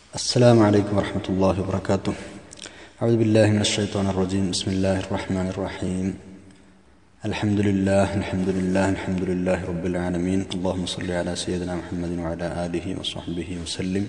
السلام عليكم ورحمة الله وبركاته أعوذ بالله من الشيطان الرجيم بسم الله الرحمن الرحيم الحمد لله الحمد لله الحمد لله رب العالمين اللهم صل على سيدنا محمد وعلى آله وصحبه وسلم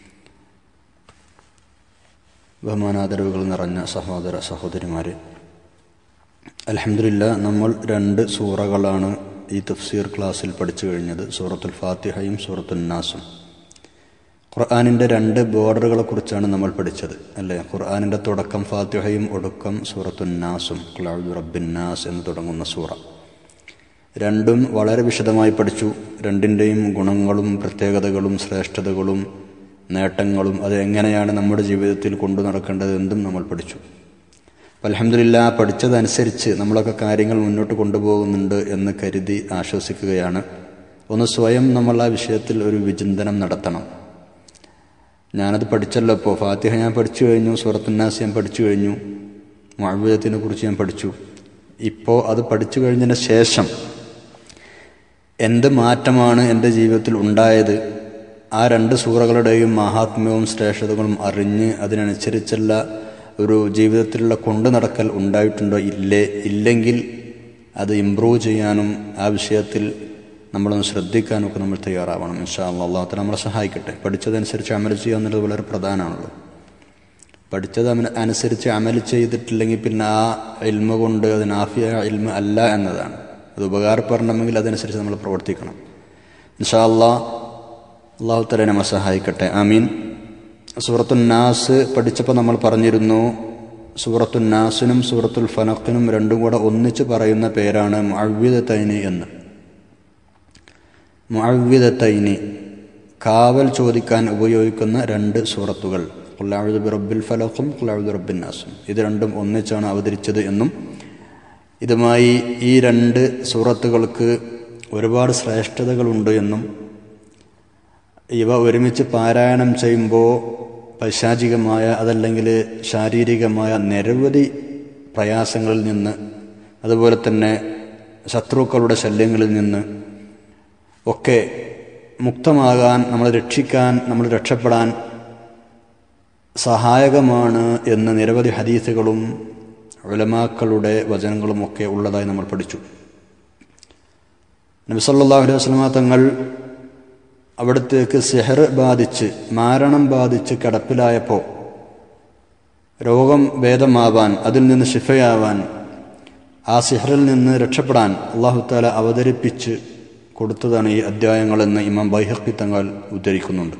ബഹുമാനാദരവുകൾ നിറഞ്ഞ സഹോദര സഹോദരിമാരെ അലഹമില്ല നമ്മൾ രണ്ട് സൂറകളാണ് ഈ തഫ്സീർ ക്ലാസ്സിൽ പഠിച്ചു കഴിഞ്ഞത് സൂറത്തുൽ ഫാത്തിഹയും സൂറത്തുൽ നാസും ഖുർആാനിൻ്റെ രണ്ട് ബോർഡറുകളെ കുറിച്ചാണ് നമ്മൾ പഠിച്ചത് അല്ലേ ഖുർആാനിൻ്റെ തുടക്കം ഫാത്തിഹയും ഒടുക്കം സൂറത്തുൻ നാസും ക്ലൗദ് റബ്ബിൻ നാസ് എന്ന് തുടങ്ങുന്ന സൂറ രണ്ടും വളരെ വിശദമായി പഠിച്ചു രണ്ടിൻ്റെയും ഗുണങ്ങളും പ്രത്യേകതകളും ശ്രേഷ്ഠതകളും നേട്ടങ്ങളും അത് എങ്ങനെയാണ് നമ്മുടെ ജീവിതത്തിൽ കൊണ്ടു നടക്കേണ്ടത് എന്തും നമ്മൾ പഠിച്ചു അലഹമില്ല പഠിച്ചതനുസരിച്ച് നമ്മളൊക്കെ കാര്യങ്ങൾ മുന്നോട്ട് കൊണ്ടുപോകുന്നുണ്ട് എന്ന് കരുതി ആശ്വസിക്കുകയാണ് ഒന്ന് സ്വയം നമ്മൾ ആ വിഷയത്തിൽ ഒരു വിചിന്തനം നടത്തണം ഞാനത് പഠിച്ചല്ലോ ഇപ്പോൾ ഫാത്തിഹ ഞാൻ പഠിച്ചു കഴിഞ്ഞു സൂറത്തുന്നാസ് ഞാൻ പഠിച്ചു കഴിഞ്ഞു മാഴ്വീതത്തിനെ കുറിച്ച് ഞാൻ പഠിച്ചു ഇപ്പോൾ അത് പഠിച്ചു കഴിഞ്ഞതിന് ശേഷം എന്ത് മാറ്റമാണ് എൻ്റെ ജീവിതത്തിൽ ഉണ്ടായത് ആ രണ്ട് സൂറകളുടെയും മഹാത്മ്യവും ശ്രേഷ്ഠതകളും അറിഞ്ഞ് അതിനനുസരിച്ചുള്ള ഒരു ജീവിതത്തിലുള്ള കൊണ്ടു നടക്കൽ ഉണ്ടായിട്ടുണ്ടോ ഇല്ലേ ഇല്ലെങ്കിൽ അത് ഇമ്പ്രൂവ് ചെയ്യാനും ആ വിഷയത്തിൽ നമ്മളൊന്ന് ശ്രദ്ധിക്കാനും ഒക്കെ നമ്മൾ തയ്യാറാവണം ഇൻഷാ അള്ളാഹത്തെ നമ്മളെ സഹായിക്കട്ടെ പഠിച്ചതനുസരിച്ച് അമൽ ചെയ്യുക എന്നുള്ളത് വളരെ പ്രധാനമാണല്ലോ പഠിച്ചത് അനുസരിച്ച് അമൽ ചെയ്തിട്ടില്ലെങ്കിൽ പിന്നെ ആ ഇൽമ കൊണ്ട് അതിന് ആഫിയ ഇൽമ അല്ല എന്നതാണ് അത് ഉപകാരപ്പെടണമെങ്കിൽ അതനുസരിച്ച് നമ്മൾ പ്രവർത്തിക്കണം ഇൻഷാ അള്ളാഹ് അള്ളാഹു തല നമ്മെ സഹായിക്കട്ടെ ആമീൻ സൂറത്തുൽ നാസ് പഠിച്ചപ്പോൾ നമ്മൾ പറഞ്ഞിരുന്നു സൂറത്തുൽ നാസിനും സൂറത്തുൽ ഫനക്കിനും രണ്ടും കൂടെ ഒന്നിച്ച് പറയുന്ന പേരാണ് മുഅവ്വിദത്തൈനി എന്ന് മുഅവ്വിദത്തൈനി കാവൽ ചോദിക്കാൻ ഉപയോഗിക്കുന്ന രണ്ട് സൂറത്തുകൾ ഖുല്ലാവുദ് ബിറബിൽ ഫലഖും ഖുല്ലാവുദ് റബ്ബിൻ നാസും ഇത് രണ്ടും ഒന്നിച്ചാണ് അവതരിച്ചത് എന്നും ഇതുമായി ഈ രണ്ട് സൂറത്തുകൾക്ക് ഒരുപാട് ശ്രേഷ്ഠതകളുണ്ട് എന്നും ഇവ ഒരുമിച്ച് പാരായണം ചെയ്യുമ്പോൾ പൈശാചികമായ അതല്ലെങ്കിൽ ശാരീരികമായ നിരവധി പ്രയാസങ്ങളിൽ നിന്ന് അതുപോലെ തന്നെ ശത്രുക്കളുടെ ശല്യങ്ങളിൽ നിന്ന് ഒക്കെ മുക്തമാകാൻ നമ്മൾ രക്ഷിക്കാൻ നമ്മൾ രക്ഷപ്പെടാൻ സഹായകമാണ് എന്ന് നിരവധി ഹദീസുകളും ഉലമാക്കളുടെ വചനങ്ങളും ഒക്കെ ഉള്ളതായി നമ്മൾ പഠിച്ചു നബിസല്ലാഹു അലൈഹി വസ്ലമ തങ്ങൾ അവിടത്തേക്ക് സെഹർ ബാധിച്ച് മാരണം ബാധിച്ച് കിടപ്പിലായപ്പോൾ രോഗം ഭേദമാവാൻ അതിൽ നിന്ന് ശിഫയാവാൻ ആ സിഹറിൽ നിന്ന് രക്ഷപ്പെടാൻ അള്ളാഹുത്താല അവതരിപ്പിച്ച് കൊടുത്തതാണ് ഈ അധ്യായങ്ങളെന്ന് ഇമാം ബൈഹക്കി തങ്ങൾ ഉദ്ധരിക്കുന്നുണ്ട്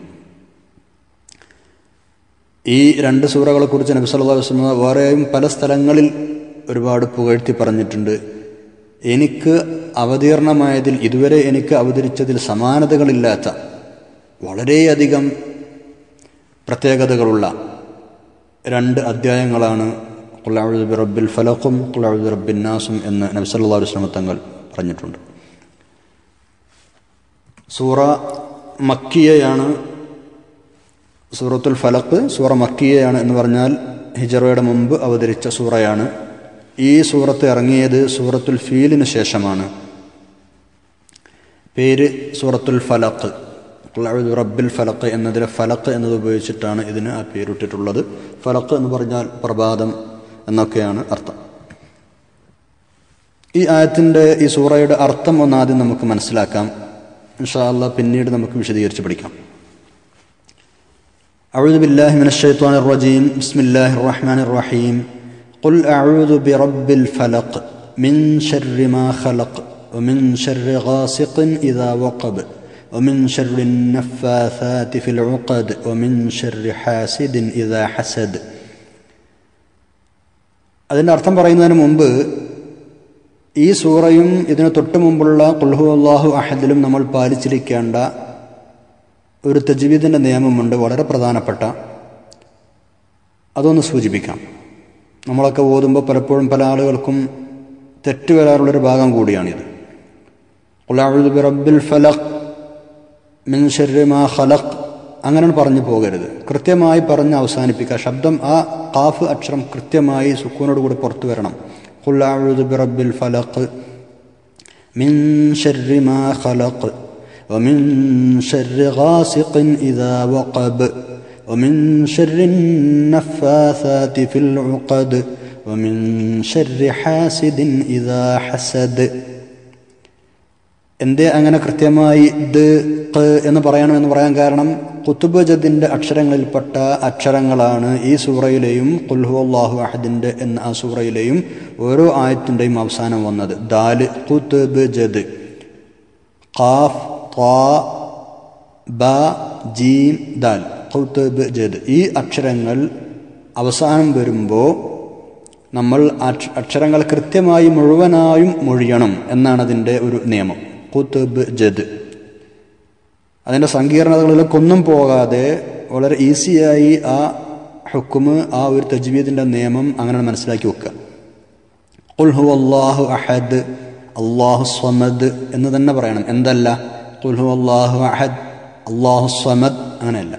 ഈ രണ്ട് സൂറകളെക്കുറിച്ച് നബി സല്ലാ വസ്ലമ വേറെയും പല സ്ഥലങ്ങളിൽ ഒരുപാട് പുകഴ്ത്തി പറഞ്ഞിട്ടുണ്ട് എനിക്ക് അവതീർണമായതിൽ ഇതുവരെ എനിക്ക് അവതരിച്ചതിൽ സമാനതകളില്ലാത്ത വളരെയധികം പ്രത്യേകതകളുള്ള രണ്ട് അധ്യായങ്ങളാണ് കുലാവുദ് റബ്ബിൽ ഫലഖും കുലാവുദ് റബ്ബിൻ നാസും എന്ന് നബ്സല്ലാ വസ്ലമ തങ്ങൾ പറഞ്ഞിട്ടുണ്ട് സൂറ മക്കിയയാണ് സൂറത്തുൽ ഫലക്ക് സൂറ മക്കിയയാണ് എന്ന് പറഞ്ഞാൽ ഹിജറയുടെ മുമ്പ് അവതരിച്ച സൂറയാണ് ഈ സൂറത്ത് ഇറങ്ങിയത് സൂറത്തുൽ ഫീലിന് ശേഷമാണ് പേര് സൂറത്തുൽ ഫലക്ക് റബ്ബിൽ ഫലക്ക് എന്നതിലെ ഫലക്ക് എന്നത് ഉപയോഗിച്ചിട്ടാണ് ഇതിന് ആ പേരിട്ടിട്ടുള്ളത് ഫലക്ക് എന്ന് പറഞ്ഞാൽ പ്രഭാതം എന്നൊക്കെയാണ് അർത്ഥം ഈ ആയത്തിൻ്റെ ഈ സൂറയുടെ അർത്ഥം ഒന്നാദ്യം നമുക്ക് മനസ്സിലാക്കാം ഇൻഷാ അല്ല പിന്നീട് നമുക്ക് വിശദീകരിച്ച് പഠിക്കാം أعوذ بالله من الشيطان الرجيم بسم الله الرحمن الرحيم قل أعوذ برب الفلق من شر ما خلق ومن شر غاسق إذا وقب ومن شر النفاثات في العقد ومن شر حاسد إذا حسد അതിൻ്റെ അർത്ഥം പറയുന്നതിന് മുമ്പ് ഈ സൂറയും ഇതിന് തൊട്ട് മുമ്പുള്ള കുൽഹു അള്ളാഹു അഹദിലും നമ്മൾ പാലിച്ചിരിക്കേണ്ട ഒരു തജ്വീദിൻ്റെ നിയമമുണ്ട് വളരെ പ്രധാനപ്പെട്ട അതൊന്ന് സൂചിപ്പിക്കാം നമ്മളൊക്കെ ഓതുമ്പോൾ പലപ്പോഴും പല ആളുകൾക്കും തെറ്റ് വരാറുള്ളൊരു ഭാഗം കൂടിയാണിത് കുലാവുദ് റബ്ബിൽ ഫലഖ് മിൻ ഷെറിമാ ഖലഖ് അങ്ങനെ പറഞ്ഞു പോകരുത് കൃത്യമായി പറഞ്ഞ് അവസാനിപ്പിക്കുക ശബ്ദം ആ കാഫ് അക്ഷരം കൃത്യമായി സുക്കൂനോട് കൂടി പുറത്തു വരണം കുലാവുദ് റബ്ബിൽ ഫലഖ് മിൻ ഷെറിമാ ഖലഖ് ومن شر غاسق إذا وقب ومن شر النفاثات في العقد ومن شر حاسد إذا حسد എന്തേ അങ്ങനെ കൃത്യമായി ദ് ഖ് എന്ന് പറയണമെന്ന് പറയാൻ കാരണം കുത്തുബജദിൻ്റെ അക്ഷരങ്ങളിൽപ്പെട്ട അക്ഷരങ്ങളാണ് ഈ സൂറയിലെയും കുൽഹു അള്ളാഹു അഹദിൻ്റെ എന്ന ആ സൂറയിലെയും ഓരോ ആയത്തിൻ്റെയും അവസാനം വന്നത് ദാല് കുത്തുബ് ജദ് ഖാഫ് ത്വാ ബ ജീം ദാൽ കുത്തുബ് ജദ് ഈ അക്ഷരങ്ങൾ അവസാനം വരുമ്പോൾ നമ്മൾ അക്ഷരങ്ങൾ കൃത്യമായി മുഴുവനായും മൊഴിയണം എന്നാണ് അതിൻ്റെ ഒരു നിയമം കുത്തുബ് ജദ് അതിൻ്റെ സങ്കീർണതകളിലൊക്കെ ഒന്നും പോകാതെ വളരെ ഈസിയായി ആ ഹുക്കുമ് ആ ഒരു തജ്വീദിൻ്റെ നിയമം അങ്ങനെ മനസ്സിലാക്കി വെക്കുക കുൽഹു അള്ളാഹു അഹദ് അള്ളാഹു സ്വമദ് എന്ന് തന്നെ പറയണം എന്തല്ല കുൽഹു അള്ളാഹു അഹദ് അള്ളാഹു സ്വമദ് അങ്ങനെയല്ല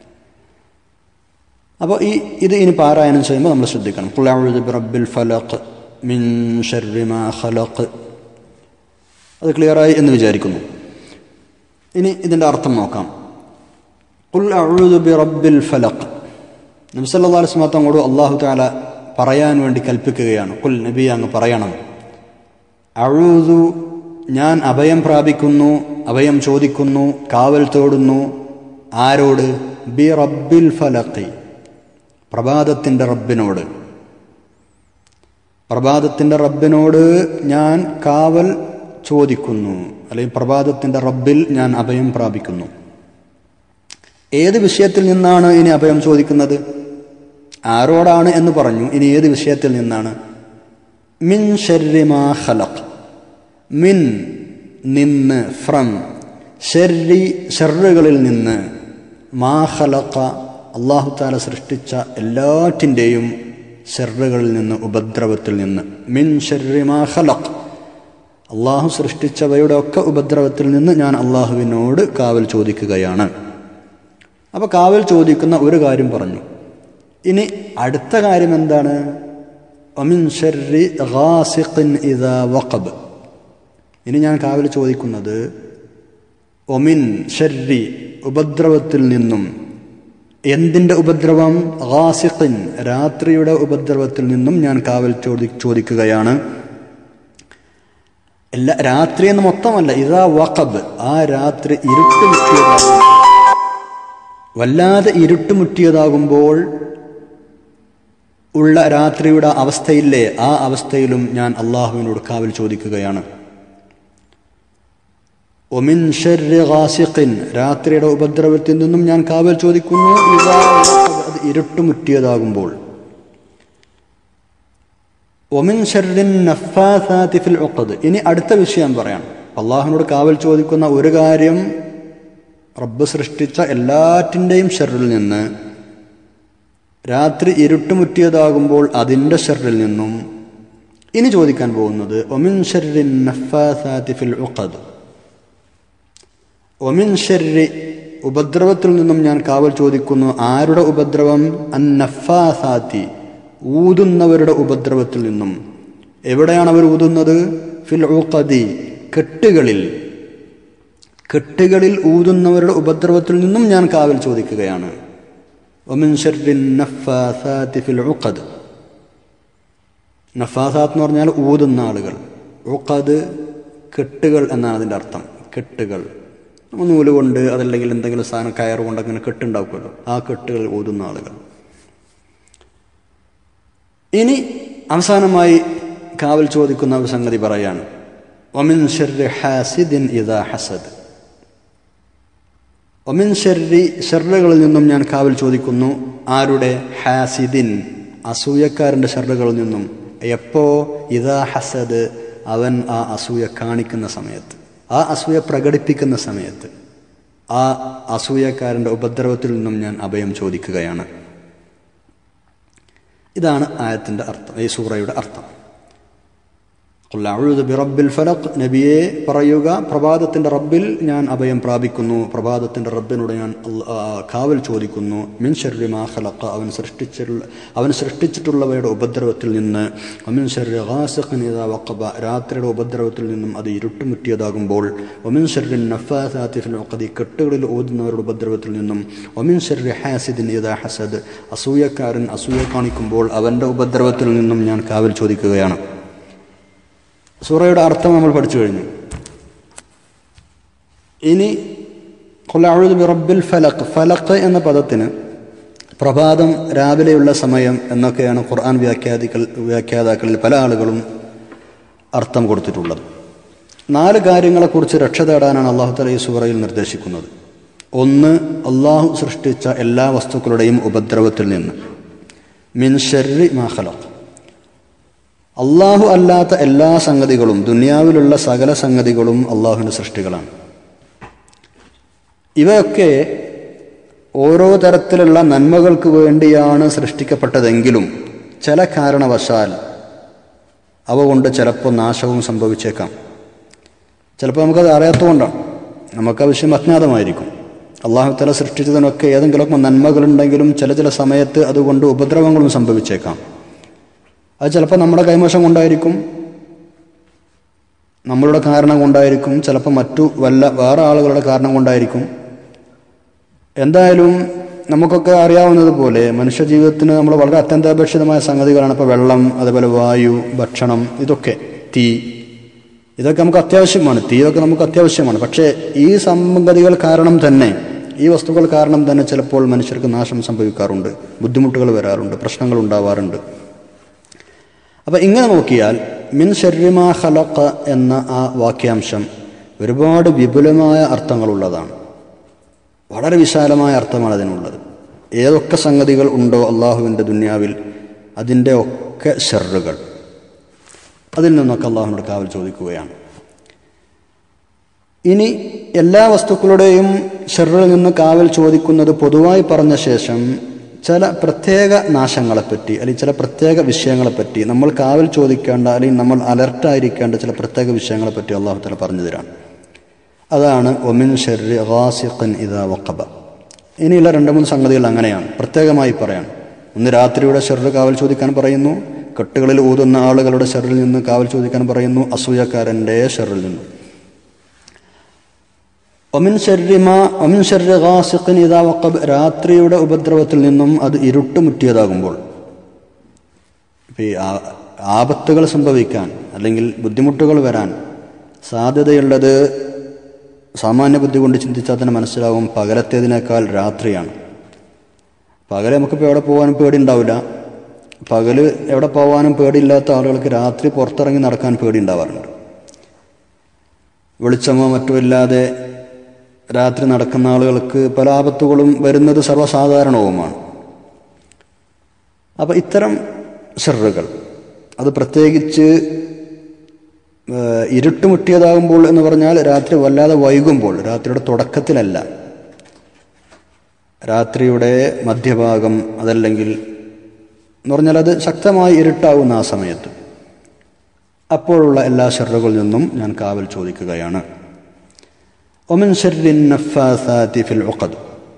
അപ്പോൾ ഈ ഇത് ഇനി പാരായണം ചെയ്യുമ്പോൾ നമ്മൾ ശ്രദ്ധിക്കണം കുലാവുദ് റബ്ബിൽ ഫലഖ് മിൻ ഷർരി മാ ഖലഖ് അത് ക്ലിയറായി എന്ന് വിചാരിക്കുന്നു ഇനി ഇതിൻ്റെ അർത്ഥം നോക്കാം കുൽ അഴുദു ബി റബ്ബിൽ ഫലഖ് നബി സല്ലല്ലാഹു അലൈഹി വസല്ലം തങ്ങളോട് അള്ളാഹു തആല പറയാൻ വേണ്ടി കൽപ്പിക്കുകയാണ് കുൽ നബി അങ്ങ് പറയണം അഴുതു ഞാൻ അഭയം പ്രാപിക്കുന്നു അഭയം ചോദിക്കുന്നു കാവൽ തേടുന്നു ആരോട് ബി റബ്ബിൽ ഫലഖി പ്രഭാതത്തിൻ്റെ റബ്ബിനോട് പ്രഭാതത്തിൻ്റെ റബ്ബിനോട് ഞാൻ കാവൽ ചോദിക്കുന്നു അല്ലെങ്കിൽ പ്രഭാതത്തിൻ്റെ റബ്ബിൽ ഞാൻ അഭയം പ്രാപിക്കുന്നു ഏത് വിഷയത്തിൽ നിന്നാണ് ഇനി അഭയം ചോദിക്കുന്നത് ആരോടാണ് എന്ന് പറഞ്ഞു ഇനി ഏത് വിഷയത്തിൽ നിന്നാണ് മിൻ ഷെറിമാ ഖലഖ് മിൻ നിന്ന് ഫ്രം ഷെറി ഷെറുകളിൽ നിന്ന് മാ ഖലഖ അള്ളാഹു താല സൃഷ്ടിച്ച എല്ലാറ്റിൻ്റെയും ഷെറുകളിൽ നിന്ന് ഉപദ്രവത്തിൽ നിന്ന് മിൻ ഷെറിമാ ഖലഖ് അള്ളാഹു സൃഷ്ടിച്ചവയുടെ ഒക്കെ ഉപദ്രവത്തിൽ നിന്ന് ഞാൻ അള്ളാഹുവിനോട് കാവൽ ചോദിക്കുകയാണ് അപ്പോൾ കാവൽ ചോദിക്കുന്ന ഒരു കാര്യം പറഞ്ഞു ഇനി അടുത്ത കാര്യം എന്താണ് ഒമിൻ ഷെറി ഖാസിഖിൻ ഇദാ വഖബ് ഇനി ഞാൻ കാവൽ ചോദിക്കുന്നത് ഒമിൻ ഷെറി ഉപദ്രവത്തിൽ നിന്നും എന്തിൻ്റെ ഉപദ്രവം ഖാസിഖിൻ രാത്രിയുടെ ഉപദ്രവത്തിൽ നിന്നും ഞാൻ കാവൽ ചോദി ചോദിക്കുകയാണ് എല്ലാ രാത്രി എന്ന് മൊത്തമല്ല ഇതാ വഖബ് ആ രാത്രി ഇരുട്ടുമുറ്റിയതാകും വല്ലാതെ ഇരുട്ടുമുറ്റിയതാകുമ്പോൾ ഉള്ള രാത്രിയുടെ അവസ്ഥയില്ലേ ആ അവസ്ഥയിലും ഞാൻ അള്ളാഹുവിനോട് കാവൽ ചോദിക്കുകയാണ് ഒമിൻ ഷെറി ഖാസിഖിൻ രാത്രിയുടെ ഉപദ്രവത്തിൽ നിന്നും ഞാൻ കാവൽ ചോദിക്കുന്നു ഇതാ അത് ഇരുട്ടുമുറ്റിയതാകുമ്പോൾ ഒമിൻ ഷെറിൻ നഫാസാത്തി ഫിൽ ഉഖദ് ഇനി അടുത്ത വിഷയം പറയാം അള്ളാഹുവിനോട് കാവൽ ചോദിക്കുന്ന ഒരു കാര്യം റബ്ബ് സൃഷ്ടിച്ച എല്ലാറ്റിൻ്റെയും ഷെറിൽ നിന്ന് രാത്രി ഇരുട്ടുമുറ്റിയതാകുമ്പോൾ അതിൻ്റെ ഷെറിൽ നിന്നും ഇനി ചോദിക്കാൻ പോകുന്നത് ഒമിൻ ഷെറിൻ നഫാസാത്തി ഫിൽ ഉഖദ് ഒമിൻ ഷെറി ഉപദ്രവത്തിൽ നിന്നും ഞാൻ കാവൽ ചോദിക്കുന്നു ആരുടെ ഉപദ്രവം അൻ നഫാസാത്തി ഊതുന്നവരുടെ ഉപദ്രവത്തിൽ നിന്നും എവിടെയാണ് അവർ ഊതുന്നത് ഫിൽ ഊഖദി കെട്ടുകളിൽ കെട്ടുകളിൽ ഊതുന്നവരുടെ ഉപദ്രവത്തിൽ നിന്നും ഞാൻ കാവൽ ചോദിക്കുകയാണ് ഒമിൻ ഷെറിൻ നഫാസാത്തി ഫിൽ ഉഖദ് നഫാസാത്ത് എന്ന് പറഞ്ഞാൽ ഊതുന്ന ആളുകൾ ഉഖദ് കെട്ടുകൾ എന്നാണ് അതിൻ്റെ അർത്ഥം കെട്ടുകൾ നൂല് കൊണ്ട് അതല്ലെങ്കിൽ എന്തെങ്കിലും സാധനം കയർ കൊണ്ട് അങ്ങനെ കെട്ടുണ്ടാക്കുമല്ലോ ആ കെട്ടുകൾ ഊതുന്ന ആളുകൾ ഇനി അവസാനമായി കാവൽ ചോദിക്കുന്ന ഒരു സംഗതി പറയാണ് ഒമിൻ ഷെറി ഹാസിദിൻ ഇദാ ഹസദ് ഒമിൻ ഷെറി ഷെറുകളിൽ നിന്നും ഞാൻ കാവൽ ചോദിക്കുന്നു ആരുടെ ഹാസിദിൻ അസൂയക്കാരൻ്റെ ഷെറുകളിൽ നിന്നും എപ്പോ ഇദാ ഹസദ് അവൻ ആ അസൂയ കാണിക്കുന്ന സമയത്ത് ആ അസൂയ പ്രകടിപ്പിക്കുന്ന സമയത്ത് ആ അസൂയക്കാരൻ്റെ ഉപദ്രവത്തിൽ നിന്നും ഞാൻ അഭയം ചോദിക്കുകയാണ് ഇതാണ് ആയത്തിൻ്റെ അർത്ഥം ഈ സൂറയുടെ അർത്ഥം ഖുൽ അഊദു ബിറബ്ബിൽ ഫലഖ് നബിയെ പറയുക പ്രഭാതത്തിൻ്റെ റബ്ബിൽ ഞാൻ അഭയം പ്രാപിക്കുന്നു പ്രഭാതത്തിൻ്റെ റബ്ബിനോട് ഞാൻ അല്ല- ആ, കാവൽ ചോദിക്കുന്നു മിൻ ശർരി മാ ഖലഖ അവൻ സൃഷ്ടിച്ചിട്ടുള്ള അവൻ സൃഷ്ടിച്ചിട്ടുള്ളവയുടെ ഉപദ്രവത്തിൽ നിന്ന് ഒമിൻ ശർരി ഗാസിഖിൻ ഇദാ വഖബ രാത്രിയുടെ ഉപദ്രവത്തിൽ നിന്നും അത് ഇരുട്ടുമുറ്റിയതാകുമ്പോൾ ഒമിൻ ശർരി നഫാസാത്തി ഫിൽ ഉഖദി കെട്ടുകളിൽ ഓതുന്നവരുടെ ഉപദ്രവത്തിൽ നിന്നും ഒമിൻ ശർരി ഹാസിദിൻ ഇദാ ഹസദ് അസൂയക്കാരൻ അസൂയ കാണിക്കുമ്പോൾ അവൻ്റെ ഉപദ്രവത്തിൽ നിന്നും ഞാൻ കാവൽ ചോദിക്കുകയാണ് സൂറയുടെ അർത്ഥം നമ്മൾ പഠിച്ചു കഴിഞ്ഞു ഇനി ഖുലഅഊദു ബിറബ്ബിൽ ഫലഖ് ഫലഖ് എന്ന പദത്തിന് പ്രഭാതം രാവിലെയുള്ള സമയം എന്നൊക്കെയാണ് ഖുർആൻ വ്യാഖ്യാതികൾ വ്യാഖ്യാതാക്കളിൽ പല ആളുകളും അർത്ഥം കൊടുത്തിട്ടുള്ളത് നാല് കാര്യങ്ങളെക്കുറിച്ച് രക്ഷ തേടാനാണ് അള്ളാഹു തല ഈ സൂറയിൽ നിർദ്ദേശിക്കുന്നത് ഒന്ന് അള്ളാഹു സൃഷ്ടിച്ച എല്ലാ വസ്തുക്കളുടെയും ഉപദ്രവത്തിൽ നിന്ന് മിൻ ഷർരി മാ ഖലഖ് അള്ളാഹു അല്ലാത്ത എല്ലാ സംഗതികളും ദുനിയാവിലുള്ള സകല സംഗതികളും അള്ളാഹുവിൻ്റെ സൃഷ്ടികളാണ് ഇവയൊക്കെ ഓരോ തരത്തിലുള്ള നന്മകൾക്ക് വേണ്ടിയാണ് സൃഷ്ടിക്കപ്പെട്ടതെങ്കിലും ചില കാരണവശാൽ അവ കൊണ്ട് ചിലപ്പോൾ നാശവും സംഭവിച്ചേക്കാം ചിലപ്പോൾ നമുക്കത് അറിയാത്തതുകൊണ്ടാണ് നമുക്ക് ആ വിഷയം അജ്ഞാതമായിരിക്കും അള്ളാഹുത്തല സൃഷ്ടിച്ചതിനൊക്കെ ഏതെങ്കിലുമൊക്കെ നന്മകളുണ്ടെങ്കിലും ചില ചില സമയത്ത് അതുകൊണ്ട് ഉപദ്രവങ്ങളും സംഭവിച്ചേക്കാം അത് ചിലപ്പോൾ നമ്മുടെ കൈമോശം കൊണ്ടായിരിക്കും നമ്മളുടെ കാരണം കൊണ്ടായിരിക്കും ചിലപ്പോൾ മറ്റു വല്ല വേറെ ആളുകളുടെ കാരണം കൊണ്ടായിരിക്കും എന്തായാലും നമുക്കൊക്കെ അറിയാവുന്നതുപോലെ മനുഷ്യജീവിതത്തിന് നമ്മൾ വളരെ അത്യന്താപേക്ഷിതമായ സംഗതികളാണ് ഇപ്പോൾ വെള്ളം അതുപോലെ വായു ഭക്ഷണം ഇതൊക്കെ തീ ഇതൊക്കെ നമുക്ക് അത്യാവശ്യമാണ് തീയൊക്കെ നമുക്ക് അത്യാവശ്യമാണ് പക്ഷേ ഈ സംഗതികൾ കാരണം തന്നെ ഈ വസ്തുക്കൾ കാരണം തന്നെ ചിലപ്പോൾ മനുഷ്യർക്ക് നാശം സംഭവിക്കാറുണ്ട് ബുദ്ധിമുട്ടുകൾ വരാറുണ്ട് പ്രശ്നങ്ങൾ ഉണ്ടാവാറുണ്ട് അപ്പം ഇങ്ങനെ നോക്കിയാൽ മിൻ ഷർരിമാ ഖലഖ എന്ന ആ വാക്യാംശം ഒരുപാട് വിപുലമായ അർത്ഥങ്ങളുള്ളതാണ് വളരെ വിശാലമായ അർത്ഥമാണ് അതിനുള്ളത് ഏതൊക്കെ സംഗതികൾ ഉണ്ടോ അള്ളാഹുവിൻ്റെ ദുന്യാവിൽ അതിൻ്റെ ഒക്കെ ഷെറുകൾ അതിൽ നിന്നൊക്കെ അള്ളാഹുവിനോട് കാവൽ ചോദിക്കുകയാണ് ഇനി എല്ലാ വസ്തുക്കളുടെയും ഷെറിൽ നിന്ന് കാവൽ ചോദിക്കുന്നത് പൊതുവായി പറഞ്ഞ ശേഷം ചില പ്രത്യേക നാശങ്ങളെപ്പറ്റി അല്ലെങ്കിൽ ചില പ്രത്യേക വിഷയങ്ങളെപ്പറ്റി നമ്മൾ കാവൽ ചോദിക്കേണ്ട അല്ലെങ്കിൽ നമ്മൾ അലർട്ടായിരിക്കേണ്ട ചില പ്രത്യേക വിഷയങ്ങളെപ്പറ്റി അള്ളാഹു തല പറഞ്ഞു തരാണ് അതാണ് ഒമിൻ ഷെറി ഖാസിഖൻ ഇദാ വഖബ ഇനിയുള്ള രണ്ട് മൂന്ന് സംഗതികൾ അങ്ങനെയാണ് പ്രത്യേകമായി പറയാൻ ഒന്ന് രാത്രിയുടെ ഷെറിൽ കാവൽ ചോദിക്കാൻ പറയുന്നു കെട്ടുകളിൽ ഊതുന്ന ആളുകളുടെ ഷെറിൽ നിന്ന് കാവൽ ചോദിക്കാൻ പറയുന്നു അസൂയക്കാരൻ്റെ ഷെറിൽ നിന്ന് ഒമിൻ ഷെറിമ ഒമിൻ ഷെറി ഖാസിഖിൻ ഇദാ വഖബ് രാത്രിയുടെ ഉപദ്രവത്തിൽ നിന്നും അത് ഇരുട്ടുമുറ്റിയതാകുമ്പോൾ ഇപ്പം ഈ ആ- ആപത്തുകൾ സംഭവിക്കാൻ അല്ലെങ്കിൽ ബുദ്ധിമുട്ടുകൾ വരാൻ സാധ്യതയുള്ളത് സാമാന്യ ബുദ്ധി കൊണ്ട് ചിന്തിച്ചാൽ തന്നെ മനസ്സിലാവും പകലത്തേതിനേക്കാൾ രാത്രിയാണ് പകല് നമുക്കിപ്പോൾ എവിടെ പോകാനും പേടി ഉണ്ടാവില്ല പകല് എവിടെ പോകാനും പേടിയില്ലാത്ത ആളുകൾക്ക് രാത്രി പുറത്തിറങ്ങി നടക്കാൻ പേടി ഉണ്ടാവാറുണ്ട് വെളിച്ചമോ മറ്റോ ഇല്ലാതെ രാത്രി നടക്കുന്ന ആളുകൾക്ക് പല ആപത്തുകളും വരുന്നത് സർവ്വസാധാരണവുമാണ് അപ്പം ഇത്തരം ഷെറുകൾ അത് പ്രത്യേകിച്ച് ഏഹ്, ഇരുട്ടുമുട്ടിയതാകുമ്പോൾ എന്ന് പറഞ്ഞാൽ രാത്രി വല്ലാതെ വൈകുമ്പോൾ രാത്രിയുടെ തുടക്കത്തിലല്ല രാത്രിയുടെ മധ്യഭാഗം അതല്ലെങ്കിൽ എന്ന് പറഞ്ഞാൽ അത് ശക്തമായി ഇരുട്ടാവുന്ന ആ സമയത്ത് അപ്പോഴുള്ള എല്ലാ ഷെറുകളിൽ നിന്നും ഞാൻ കാവൽ ചോദിക്കുകയാണ് ഒമൻ ഷെറിൻ നഫാസാത്തി ഫിൽ ഉഖദ്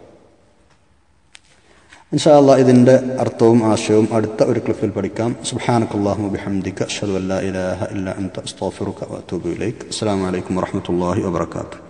ഇൻഷാല്ല ഇതിൻ്റെ അർത്ഥവും ആശയവും അടുത്ത ഒരു ക്ലിപ്പിൽ പഠിക്കാം സുബ്ഹാനക്കല്ലാഹു ബിഹംദിക അഷ്ഹദു അല്ലാ ഇലാഹ ഇല്ല അൻത അസ്തഗ്ഫിറുക വഅതൂബു ഇലൈക് അസ്സലാമു അലൈക്കും വറഹ്മത്തുള്ളാഹി വബറകാതുഹു